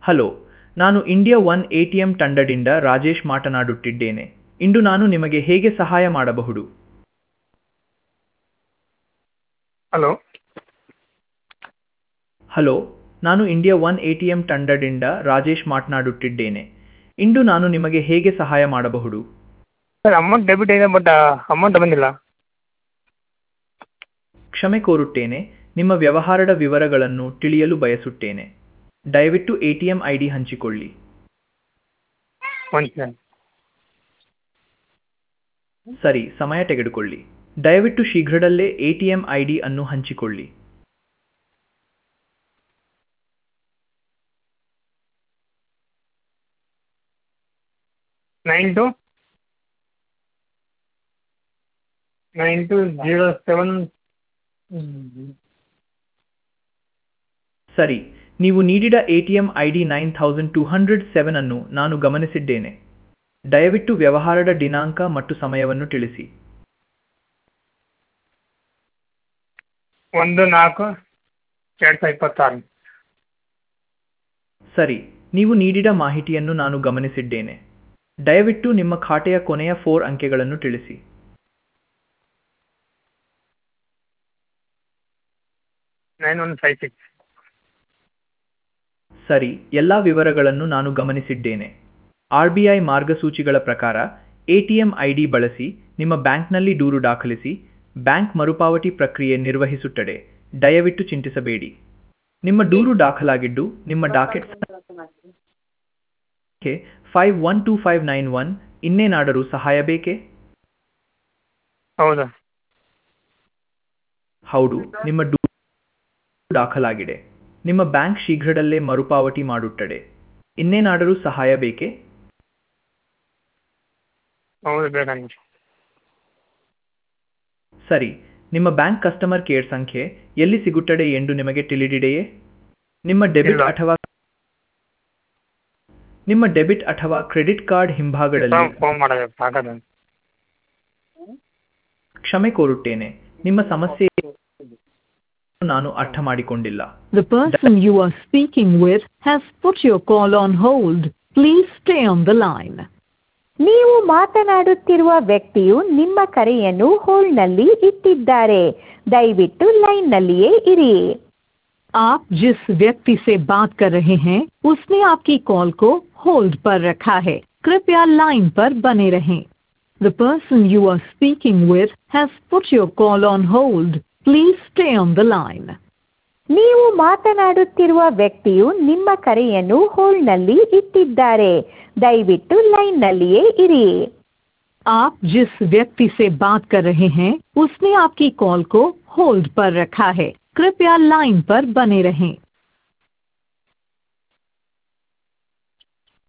Hello ನಾನು India one A T M ತಂಡದಿಂದ ರಾಜೇಶ್ ಮಾತನಾಡುತ್ತಿದ್ದೇನೆ ಇಂದು ನಾನು ನಿಮಗೆ ಹೇಗೆ ಸಹಾಯ ಮಾಡಬಹುದು ಹಲೋ ಹಲೋ ನಾನು India one A T M ತಂಡದಿಂದ ರಾಜೇಶ್ ಮಾತನಾಡುತ್ತಿದ್ದೇನೆ ಇಂದು ನಾನು ನಿಮಗೆ ಹೇಗೆ ಸಹಾಯ ಮಾಡಬಹುದು ಸರ್ ಅಮೌಂಟ್ ಡೆಬಿಟ್ ಇದೆ ಬಟ್ ಅಮೌಂಟ್ ಬಂದಿಲ್ಲ ಕ್ಷಮೆ ಕೋರುತ್ತೇನೆ ನಿಮ್ಮ ವ್ಯವಹಾರದ ವಿವರಗಳನ್ನು ತಿಳಿಯಲು ಬಯಸುತ್ತೇನೆ ದಯವಿಟ್ಟು A T M I D ಹಂಚಿಕೊಳ್ಳಿ ಒಂದು ಸೆಕೆಂಡ್ ಸರಿ ಸಮಯ ತೆಗೆದುಕೊಳ್ಳಿ ದಯವಿಟ್ಟು ಶೀಘ್ರದಲ್ಲೇ A T M I D ಅನ್ನು ಹಂಚಿಕೊಳ್ಳಿ nine to nine two zero seven ಸರಿ ನೀವು ನೀಡಿದ A T M I D nine thousand two hundred seven ಅನ್ನು ನಾನು ಗಮನಿಸಿದ್ದೇನೆ ದಯವಿಟ್ಟು ವ್ಯವಹಾರದ ದಿನಾಂಕ ಮತ್ತು ಸಮಯವನ್ನು ತಿಳಿಸಿ ಒಂದು ನಾಲ್ಕು ಎರಡು ಸಾವಿರದ ಇಪ್ಪತ್ತಾರು ಸರಿ ನೀವು ನೀಡಿದ ಮಾಹಿತಿಯನ್ನು ನಾನು ಗಮನಿಸಿದ್ದೇನೆ ದಯವಿಟ್ಟು ನಿಮ್ಮ ಖಾತೆಯ ಕೊನೆಯ ಫೋರ್ ಅಂಕೆಗಳನ್ನು ತಿಳಿಸಿ ನೈನ್ ಒನ್ ಫೈವ್ ಸಿಕ್ಸ್ ಸರಿ ಎಲ್ಲ ವಿವರಗಳನ್ನು ನಾನು ಗಮನಿಸಿದ್ದೇನೆ ಆರ್ ಬಿ ಐ ಮಾರ್ಗಸೂಚಿಗಳ ಪ್ರಕಾರ A T M I D ಬಳಸಿ ನಿಮ್ಮ ಬ್ಯಾಂಕ್ನಲ್ಲಿ ದೂರು ದಾಖಲಿಸಿ ಬ್ಯಾಂಕ್ ಮರುಪಾವತಿ ಪ್ರಕ್ರಿಯೆ ನಿರ್ವಹಿಸುತ್ತದೆ ದಯವಿಟ್ಟು ಚಿಂತಿಸಬೇಡಿ ನಿಮ್ಮ ದೂರು ದಾಖಲಾಗಿದ್ದು ನಿಮ್ಮ ಡಾಕೆಟ್ ಸಂಖ್ಯೆ five one two five nine one ಇನ್ನೇನಾದರೂ ಸಹಾಯ ಬೇಕೇ ಹೌದಾ ಹೌದು ನಿಮ್ಮ ದೂರು ದಾಖಲಾಗಿದೆ ನಿಮ್ಮ ಬ್ಯಾಂಕ್ ಶೀಘ್ರದಲ್ಲೇ ಮರುಪಾವತಿ ಮಾಡುತ್ತದೆ ಇನ್ನೇನಾದರೂ ಸಹಾಯ ಬೇಕೇ ಹೌದು ಬೇಕಂತ ಸರಿ ನಿಮ್ಮ ಬ್ಯಾಂಕ್ ಕಸ್ಟಮರ್ ಕೇರ್ ಸಂಖ್ಯೆ ಎಲ್ಲಿ ಸಿಗುತ್ತದೆ ಎಂದು ನಿಮಗೆ ತಿಳಿದಿದೆಯೇ ನಿಮ್ಮ ಡೆಬಿಟ್ ಇಲ್ಲ. ಅಥವಾ ನಿಮ್ಮ ಡೆಬಿಟ್ ಅಥವಾ ಕ್ರೆಡಿಟ್ ಕಾರ್ಡ್ ಹಿಂಭಾಗದಲ್ಲಿ ಫೋನ್ ಮಾಡಬೇಕು ಆಗದ ಕ್ಷಮೆ ಕೋರುತ್ತೇನೆ ನಿಮ್ಮ ಸಮಸ್ಯೆ ನಾನು ಅರ್ಥ ಮಾಡಿಕೊಂಡಿಲ್ಲ The person you are speaking with has put your call on hold. Please stay on the line. ನೀವು ಮಾತನಾಡುತ್ತಿರುವ ವ್ಯಕ್ತಿಯು ನಿಮ್ಮ ಕರೆಯನ್ನು ಹೋಲ್ಡ್ನಲ್ಲಿ ಇಟ್ಟಿದ್ದಾರೆ ದಯವಿಟ್ಟು ಲೈನ್ನಲ್ಲಿಯೇ ಇರಿ आप जिस व्यक्ति से बात कर रहे हैं उसने आपकी कॉल को होल्ड पर रखा है कृपया लाइन पर बने रहें The person you are speaking with has put your call on hold. Please stay on the line. ನೀವು ಮಾತನಾಡುತ್ತಿರುವ ವ್ಯಕ್ತಿಯು ನಿಮ್ಮ ಕರೆಯನ್ನು ಹೋಲ್ಡ್ನಲ್ಲಿ ಇಟ್ಟಿದ್ದಾರೆ ದಯವಿಟ್ಟು ಲೈನ್ನಲ್ಲಿಯೇ ಇರಿ आप जिस व्यक्ति से बात कर रहे हैं उसने आपकी कॉल को होल्ड पर रखा है कृपया लाइन पर बने रहें